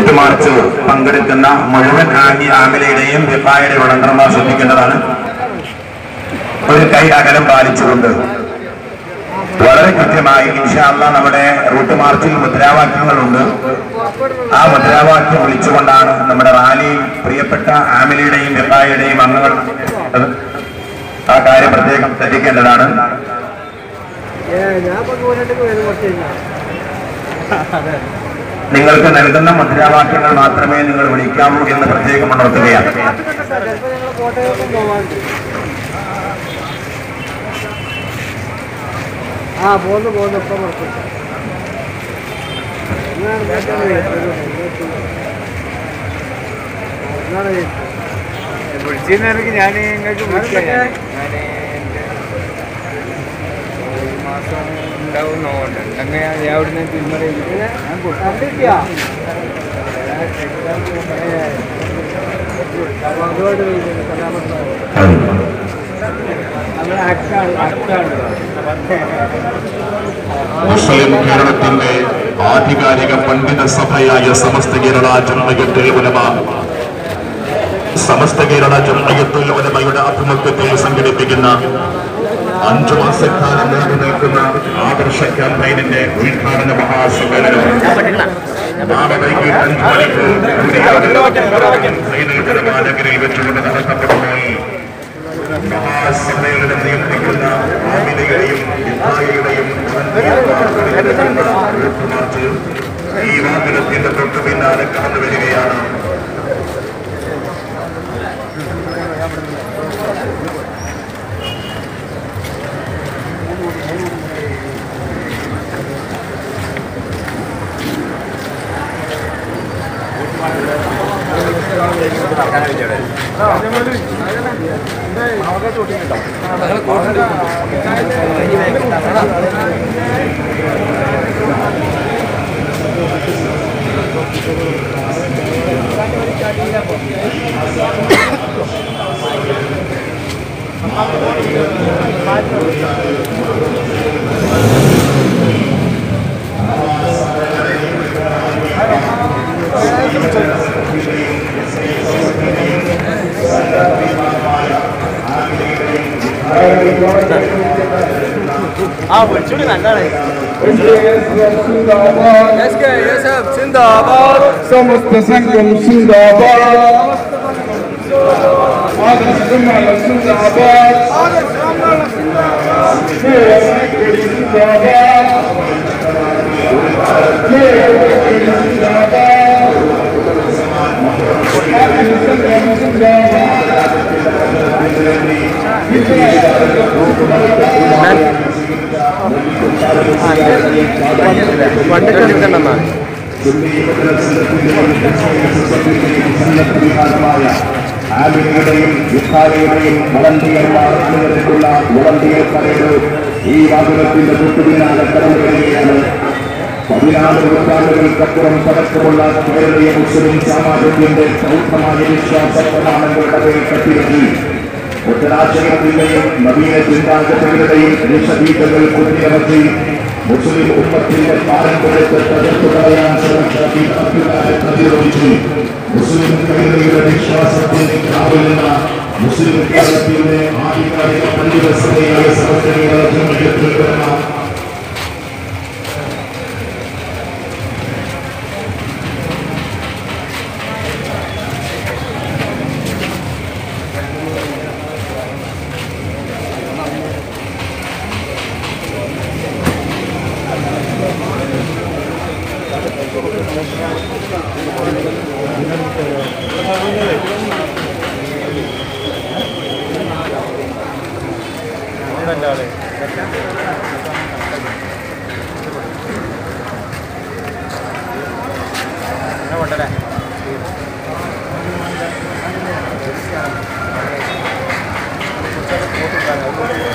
route march പങ്കെടുക്കുന്ന മുഴുവൻ ആമി ആമിലയുടെയും വിഫായുടെ വളണ്ടർമാർ ശ്രദ്ധിക്കേണ്ടതാണ് ഒരു കൈ അകലം പാലിച്ചുകൊണ്ട് വളരെ കൃത്യമായി ഇൻഷാല്ല നമ്മുടെ റൂട്ട് മാർച്ചിൽ മുദ്രാവാക്യങ്ങളുണ്ട് ആ മുദ്രാവാക്യം വിളിച്ചുകൊണ്ടാണ് നമ്മുടെ റാലി പ്രിയപ്പെട്ട ആമിലയുടെയും വിഫായുടെയും അംഗങ്ങൾ ആ കാര്യം പ്രത്യേകം ശ്രദ്ധിക്കേണ്ടതാണ് ഞാൻ ഇപ്പൊ പോയിട്ട് വരും കുറച്ച് കഴിഞ്ഞാൽ നിങ്ങൾക്ക് നൽകുന്ന മുദ്രാവാക്യങ്ങൾ മാത്രമേ നിങ്ങൾ വിളിക്കാവൂ എന്ന് പ്രത്യേകം ഉണർത്തുകയാണ് ചിലപ്പോൾ ഞങ്ങൾ കോട്ടയൊക്കെ പോവാണ്ട് ആ പോന്നു പോന്നു ഇപ്പം പുറത്തു എന്നാണ് കേട്ടത് എന്നാണ് വിളിച്ചിരുന്നെങ്കിൽ ഞാൻ നിങ്ങൾക്ക് വിളിക്കാം ഞാൻ ഞാൻ ഒരു മാസം ഉണ്ടാവും നോക്കണ്ട ഉണ്ടെങ്കിൽ ഞാൻ അവിടുന്ന് തിരുമല ഞാൻ കൊടുക്കാം കണ്ടിട്ടിയാ അതുകൊണ്ട് കലാമത്താവും നമ്മൾ അക്കാണ് അക്കാണ് മുസ്ലിം കേരളത്തിന്റെ ആധികാരിക പണ്ഡിത സഭയായ സമസ്ത കേരള ജമ്മയത്തുൽ ഉലമ സമസ്ത കേരള ജമ്മയത്തുൽ ഉലമയുടെ ആഭിമുഖ്യത്തിൽ സംഘടിപ്പിക്കുന്ന അഞ്ചു മാസക്കാലം നീണ്ടു നിൽക്കുന്ന ആദർശ ക്യാമ്പയിനിന്റെ ഉദ്ഘാടന മഹാസമ്മേളനം നാളെ വൈകിട്ട് അഞ്ചു മണിക്ക് കൂടിയാടിൽ സൈനിക ജനമാനഗരിൽ വെച്ചുകൊണ്ട് നടത്തപ്പെടുമ്പോൾ മഹാസമ്മേളനം നിയന്ത്രിക്കുന്ന ആമിലയുടെയും ഇബ്രാഹിയുടെയും മാർച്ച് ഈ വാഹനത്തിന്റെ തൊട്ടു പിന്നാലെ കടന്നു വരികയാണ് ആ വിളിച്ചോളി നല്ലതാണ് समस्त संगम जिंदाबाद आदर्श समाज जिंदाबाद मेरा संगम जिंदाबाद मेरा संगम जिंदाबाद आदर्श संगम जिंदाबाद വണ്ടിക്ക് എടുക്കണ്ടെന്നാ ആമികളുടെയും വിഭാഗയുടെയും വളണ്ടിയർമാർ എന്നിവരുള്ള വളണ്ടിയർ പരേഡ് ഈ വാഹനത്തിന്റെ തൊട്ടുപിന്നാലെ കടന്നു വരികയാണ് പതിനാറ് നൂറ്റാണ്ടുകൾക്കപ്പുറം പഴക്കമുള്ള കേരളീയ മുസ്ലിം സാമാജികത്തിന്റെ സൗഖ്യമായ വിശ്വാസ പ്രമാണങ്ങളുടെ പേരിൽ കെട്ടിടക്കി ഉത്തരാശയത്തിന്റെയും നവീന ചിന്താഗതികളുടെയും നിഷധീതകൾ കുത്തിയിറക്കി മുസ്ലിം ഉമ്മത്തിന്റെ പാരമ്പര്യത്തെ തകർത്തു കളയാൻ ശ്രമിച്ച ഈ തത്വകാരെ പ്രതിരോധിച്ചു മുസ്ലിം കൈകളിയുടെ വിശ്വാസത്തിന്റെ കാവലുന്ന മുസ്ലിം കേരളത്തിന്റെ ആധികാരിക പണ്ഡിത സഭയായ സമസ്തയുടെ ജനകീയത്തിൽ വരുന്ന കൊണ്ടല്ലേ